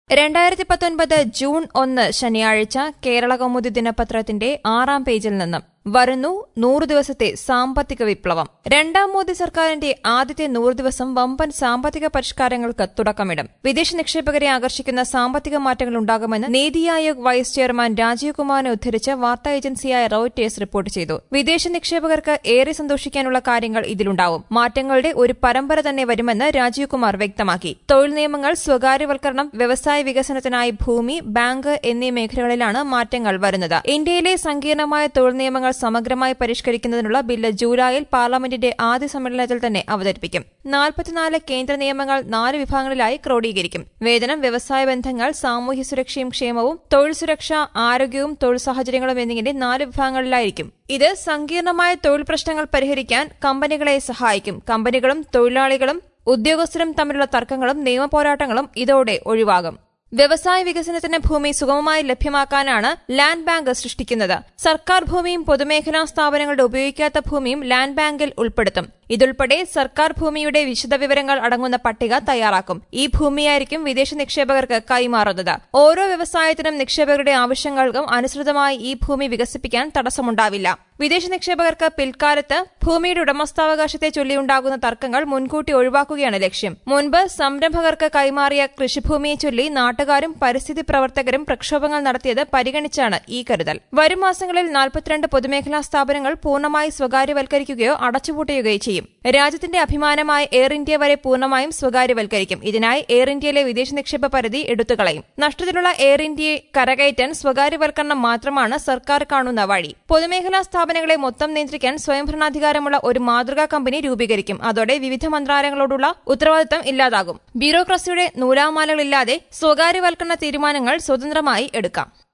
രണ്ടായിരത്തി പത്തൊൻപത് ജൂൺ ഒന്ന് ശനിയാഴ്ച കേരള കൗമുദി ദിനപത്രത്തിന്റെ ആറാം പേജിൽ നിന്നും വരുന്നു നൂറ് ദിവസത്തെ സാമ്പത്തിക വിപ്ലവം രണ്ടാം മോദി സർക്കാരിന്റെ ആദ്യത്തെ നൂറ് ദിവസം വമ്പൻ സാമ്പത്തിക പരിഷ്കാരങ്ങൾക്ക് തുടക്കമിടും വിദേശ നിക്ഷേപകരെ ആകർഷിക്കുന്ന സാമ്പത്തിക മാറ്റങ്ങൾ ഉണ്ടാകുമെന്ന് നീതി ആയോഗ് വൈസ് ചെയർമാൻ രാജീവ് കുമാറിനെ ഉദ്ധരിച്ച് വാർത്താ ഏജൻസിയായ റോയിറ്റേഴ്സ് റിപ്പോർട്ട് ചെയ്തു വിദേശ നിക്ഷേപകർക്ക് ഏറെ സന്തോഷിക്കാനുള്ള കാര്യങ്ങൾ ഇതിലുണ്ടാവും മാറ്റങ്ങളുടെ ഒരു പരമ്പര തന്നെ വരുമെന്ന് രാജീവ് കുമാർ വ്യക്തമാക്കി തൊഴിൽ നിയമങ്ങൾ സ്വകാര്യവൽക്കരണം വ്യവസായ വികസനത്തിനായി ഭൂമി ബാങ്ക് എന്നീ മേഖലകളിലാണ് മാറ്റങ്ങൾ വരുന്നത് ഇന്ത്യയിലെ സങ്കീർണമായ തൊഴിൽ നിയമങ്ങൾ സമഗ്രമായി പരിഷ്കരിക്കുന്നതിനുള്ള ബില്ല് ജൂലൈയിൽ പാർലമെന്റിന്റെ ആദ്യ സമ്മേളനത്തിൽ തന്നെ അവതരിപ്പിക്കും നാൽപ്പത്തിനാല് കേന്ദ്ര നിയമങ്ങൾ നാല് വിഭാഗങ്ങളിലായി ക്രോഡീകരിക്കും വേതനം വ്യവസായ ബന്ധങ്ങൾ സാമൂഹ്യ സുരക്ഷയും ക്ഷേമവും തൊഴിൽ സുരക്ഷ ആരോഗ്യവും തൊഴിൽ സാഹചര്യങ്ങളും എന്നിങ്ങനെ നാല് വിഭാഗങ്ങളിലായിരിക്കും ഇത് സങ്കീർണമായ തൊഴിൽ പ്രശ്നങ്ങൾ പരിഹരിക്കാൻ കമ്പനികളെ സഹായിക്കും കമ്പനികളും തൊഴിലാളികളും ഉദ്യോഗസ്ഥരും തമ്മിലുള്ള തർക്കങ്ങളും നിയമപോരാട്ടങ്ങളും ഇതോടെ ഒഴിവാകും വ്യവസായ വികസനത്തിന് ഭൂമി സുഗമമായി ലഭ്യമാക്കാനാണ് ലാൻഡ് ബാങ്ക് സൃഷ്ടിക്കുന്നത് സർക്കാർ ഭൂമിയും പൊതുമേഖലാ സ്ഥാപനങ്ങളുടെ ഉപയോഗിക്കാത്ത ഭൂമിയും ലാൻഡ് ബാങ്കിൽ ഉൾപ്പെടുത്തും ഇതുൾപ്പെടെ സർക്കാർ ഭൂമിയുടെ വിശദവിവരങ്ങൾ അടങ്ങുന്ന പട്ടിക തയ്യാറാക്കും ഈ ഭൂമിയായിരിക്കും വിദേശ നിക്ഷേപകർക്ക് കൈമാറുന്നത് ഓരോ വ്യവസായത്തിനും നിക്ഷേപകരുടെ ആവശ്യങ്ങൾക്കും അനുസൃതമായി ഈ ഭൂമി വികസിപ്പിക്കാൻ തടസ്സമുണ്ടാവില്ല വിദേശ നിക്ഷേപകർക്ക് പിൽക്കാലത്ത് ഭൂമിയുടെ ഉടമസ്ഥാവകാശത്തെ ചൊല്ലിയുണ്ടാകുന്ന തർക്കങ്ങൾ മുൻകൂട്ടി ഒഴിവാക്കുകയാണ് ലക്ഷ്യം മുൻപ് സംരംഭകർക്ക് കൈമാറിയ കൃഷിഭൂമിയെ ചൊല്ലി നാട്ടുകാരും പരിസ്ഥിതി പ്രവർത്തകരും പ്രക്ഷോഭങ്ങൾ നടത്തിയത് പരിഗണിച്ചാണ് ഈ കരുതൽ വരും മാസങ്ങളിൽ നാൽപ്പത്തിരണ്ട് പൊതുമേഖലാ സ്ഥാപനങ്ങൾ പൂർണ്ണമായി സ്വകാര്യവൽക്കരിക്കുകയോ അടച്ചുപൂട്ടുകയോ ചെയ്യും രാജ്യത്തിന്റെ അഭിമാനമായ എയർ ഇന്ത്യ വരെ പൂർണ്ണമായും സ്വകാര്യവൽക്കരിക്കും ഇതിനായി എയർ ഇന്ത്യയിലെ വിദേശ നിക്ഷേപ പരിധി എടുത്തുകളയും നഷ്ടത്തിലുള്ള എയർ ഇന്ത്യയെ കരകയറ്റാൻ സ്വകാര്യവൽക്കരണം മാത്രമാണ് സർക്കാർ കാണുന്ന വഴി പൊതുമേഖലാ സ്ഥാപനങ്ങളെ മൊത്തം നിയന്ത്രിക്കാൻ സ്വയംഭരണാധികാരമുള്ള ഒരു മാതൃകാ കമ്പനി രൂപീകരിക്കും അതോടെ വിവിധ മന്ത്രാലയങ്ങളോടുള്ള ഉത്തരവാദിത്തം ഇല്ലാതാകും ബ്യൂറോക്രസിയുടെ നൂലാമാലകളില്ലാതെ സ്വകാര്യവൽക്കരണ തീരുമാനങ്ങൾ സ്വതന്ത്രമായി എടുക്കാം